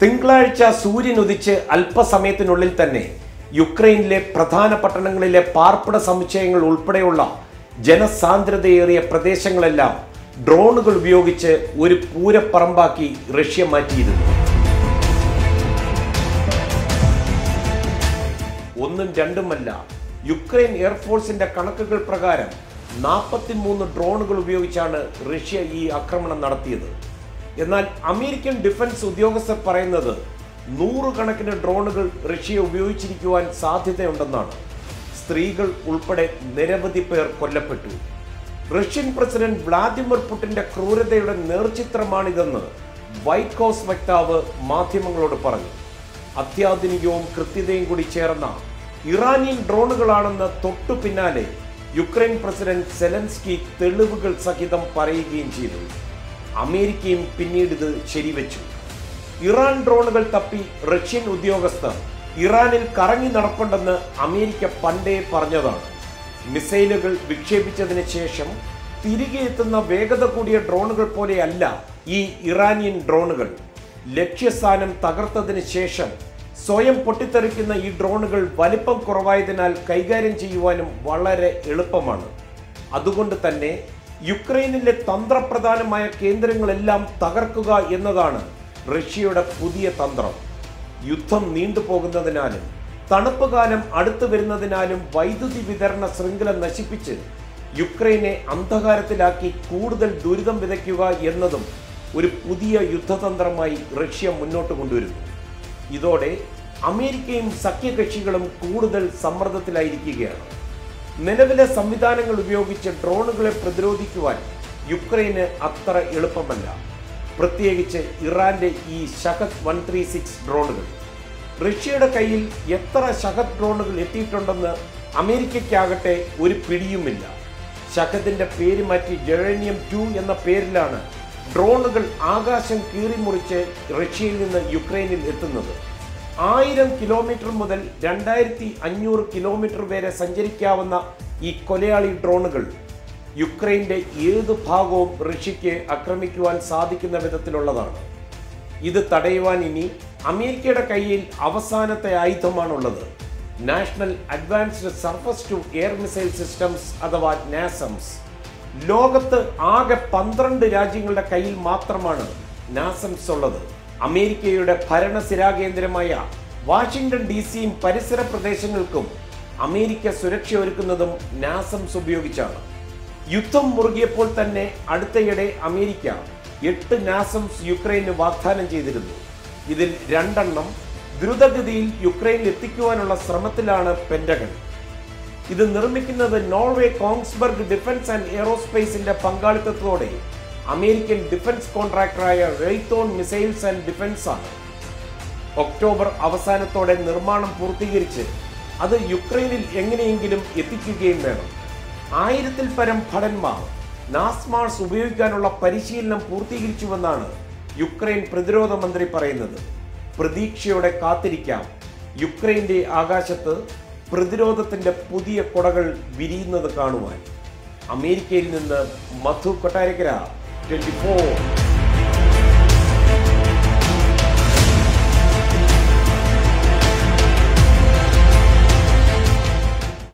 തിങ്കളാഴ്ച സൂര്യൻ ഉദിച്ച് അല്പസമയത്തിനുള്ളിൽ തന്നെ യുക്രൈനിലെ പ്രധാന പട്ടണങ്ങളിലെ പാർപ്പിട സമുച്ചയങ്ങൾ ഉൾപ്പെടെയുള്ള ജനസാന്ദ്രതയേറിയ പ്രദേശങ്ങളെല്ലാം ഡ്രോണുകൾ ഉപയോഗിച്ച് ഒരു പൂരപ്പറമ്പാക്കി റഷ്യ മാറ്റിയിരുന്നു ഒന്നും രണ്ടുമല്ല യുക്രൈൻ എയർഫോഴ്സിന്റെ കണക്കുകൾ പ്രകാരം നാൽപ്പത്തിമൂന്ന് ഡ്രോണുകൾ ഉപയോഗിച്ചാണ് റഷ്യ ഈ ആക്രമണം നടത്തിയത് എന്നാൽ അമേരിക്കൻ ഡിഫൻസ് ഉദ്യോഗസ്ഥർ പറയുന്നത് നൂറുകണക്കിന് ഡ്രോണുകൾ റഷ്യ ഉപയോഗിച്ചിരിക്കുവാൻ സാധ്യതയുണ്ടെന്നാണ് സ്ത്രീകൾ ഉൾപ്പെടെ നിരവധി പേർ കൊല്ലപ്പെട്ടു റഷ്യൻ പ്രസിഡന്റ് വ്ളാദിമിർ പുടിന്റെ ക്രൂരതയുടെ നേർചിത്രമാണിതെന്ന് വൈറ്റ് ഹൗസ് വക്താവ് മാധ്യമങ്ങളോട് പറഞ്ഞു അത്യാധുനികവും കൃത്യതയും കൂടി ചേർന്ന ഇറാനിയൻ ഡ്രോണുകളാണെന്ന് തൊട്ടു പിന്നാലെ യുക്രൈൻ പ്രസിഡന്റ് സെലൻസ്കി തെളിവുകൾ സഹിതം പറയുകയും ചെയ്തു അമേരിക്കയും പിന്നീട് ഇത് ശരിവെച്ചു ഇറാൻ ഡ്രോണുകൾ തപ്പി റഷ്യൻ ഉദ്യോഗസ്ഥർ ഇറാനിൽ കറങ്ങി നടപ്പുണ്ടെന്ന് അമേരിക്ക പണ്ടേ പറഞ്ഞതാണ് മിസൈലുകൾ വിക്ഷേപിച്ചതിന് ശേഷം തിരികെ എത്തുന്ന വേഗത കൂടിയ ഡ്രോണുകൾ പോലെയല്ല ഈ ഇറാനിയൻ ഡ്രോണുകൾ ലക്ഷ്യസ്ഥാനം തകർത്തതിന് ശേഷം സ്വയം പൊട്ടിത്തെറിക്കുന്ന ഈ ഡ്രോണുകൾ വലിപ്പം കുറവായതിനാൽ കൈകാര്യം ചെയ്യുവാനും വളരെ എളുപ്പമാണ് അതുകൊണ്ട് തന്നെ യുക്രൈനിലെ തന്ത്രപ്രധാനമായ കേന്ദ്രങ്ങളെല്ലാം തകർക്കുക എന്നതാണ് റഷ്യയുടെ പുതിയ തന്ത്രം യുദ്ധം നീണ്ടുപോകുന്നതിനാലും തണുപ്പ് കാലം അടുത്തു വരുന്നതിനാലും വൈദ്യുതി വിതരണ ശൃംഖല നശിപ്പിച്ച് യുക്രൈനെ അന്ധകാരത്തിലാക്കി കൂടുതൽ ദുരിതം വിതയ്ക്കുക എന്നതും ഒരു പുതിയ യുദ്ധതന്ത്രമായി റഷ്യ മുന്നോട്ട് കൊണ്ടുവരുന്നു ഇതോടെ അമേരിക്കയും സഖ്യകക്ഷികളും കൂടുതൽ സമ്മർദ്ദത്തിലായിരിക്കുകയാണ് നിലവിലെ സംവിധാനങ്ങൾ ഉപയോഗിച്ച് ഡ്രോണുകളെ പ്രതിരോധിക്കുവാൻ യുക്രൈന് അത്ര എളുപ്പമല്ല പ്രത്യേകിച്ച് ഇറാന്റെ ഈ ഷഹദ് വൺ ത്രീ സിക്സ് ഡ്രോണുകൾ റഷ്യയുടെ കയ്യിൽ എത്ര ഷഹദ് ഡ്രോണുകൾ എത്തിയിട്ടുണ്ടെന്ന് അമേരിക്കയ്ക്കാകട്ടെ ഒരു പിടിയുമില്ല ഷഹദിന്റെ പേര് മാറ്റി ജെറേനിയം ടു എന്ന പേരിലാണ് ഡ്രോണുകൾ ആകാശം കീറിമുറിച്ച് റഷ്യയിൽ നിന്ന് യുക്രൈനിൽ എത്തുന്നത് ആയിരം കിലോമീറ്റർ മുതൽ രണ്ടായിരത്തി അഞ്ഞൂറ് കിലോമീറ്റർ വരെ സഞ്ചരിക്കാവുന്ന ഈ കൊലയാളി ഡ്രോണുകൾ യുക്രൈന്റെ ഏത് ഭാഗവും റഷ്യക്ക് ആക്രമിക്കുവാൻ സാധിക്കുന്ന വിധത്തിലുള്ളതാണ് ഇത് തടയുവാൻ ഇനി അമേരിക്കയുടെ കയ്യിൽ അവസാനത്തെ ആയുധമാണുള്ളത് national advanced surface to air missile systems അഥവാ നാസംസ് ലോകത്ത് ആകെ പന്ത്രണ്ട് രാജ്യങ്ങളുടെ കയ്യിൽ മാത്രമാണ് നാസംസ് ഉള്ളത് അമേരിക്കയുടെ ഭരണസിരാകേന്ദ്രമായ വാഷിംഗ്ടൺ ഡി സിയും പരിസര പ്രദേശങ്ങൾക്കും അമേരിക്ക സുരക്ഷ ഒരുക്കുന്നതും നാസംസ് ഉപയോഗിച്ചാണ് യുദ്ധം മുറുകിയപ്പോൾ തന്നെ അടുത്തയിടെ അമേരിക്ക എട്ട് നാസംസ് യുക്രൈന് വാഗ്ദാനം ചെയ്തിരുന്നു ഇതിൽ രണ്ടെണ്ണം ദ്രുതഗതിയിൽ യുക്രൈനിൽ എത്തിക്കുവാനുള്ള ശ്രമത്തിലാണ് പെന്റഗൺ ഇത് നിർമ്മിക്കുന്നത് നോർവേ കോങ്സ്ബർഗ് ഡിഫൻസ് ആൻഡ് എയറോസ്പേസിന്റെ പങ്കാളിത്തത്തോടെ അമേരിക്കൻ ഡിഫൻസ് കോൺട്രാക്ടറായ റെയ്ത്തോൺ മിസൈൽസ് ആൻഡ് ഡിഫൻസ് ആണ് ഒക്ടോബർ അവസാനത്തോടെ നിർമ്മാണം പൂർത്തീകരിച്ച് അത് യുക്രൈനിൽ എങ്ങനെയെങ്കിലും എത്തിക്കുകയും വേണം ആയിരത്തിൽ പരം ഭടന്മാർ നാസ്മാർസ് ഉപയോഗിക്കാനുള്ള പരിശീലനം പൂർത്തീകരിച്ചുവെന്നാണ് യുക്രൈൻ പ്രതിരോധ മന്ത്രി പറയുന്നത് പ്രതീക്ഷയോടെ കാത്തിരിക്കാം യുക്രൈന്റെ ആകാശത്ത് പ്രതിരോധത്തിന്റെ പുതിയ കൊടകൾ വിരിയുന്നത് കാണുവാൻ അമേരിക്കയിൽ നിന്ന് മധു കൊട്ടാരക്കര ട്വന്റി ഫോർ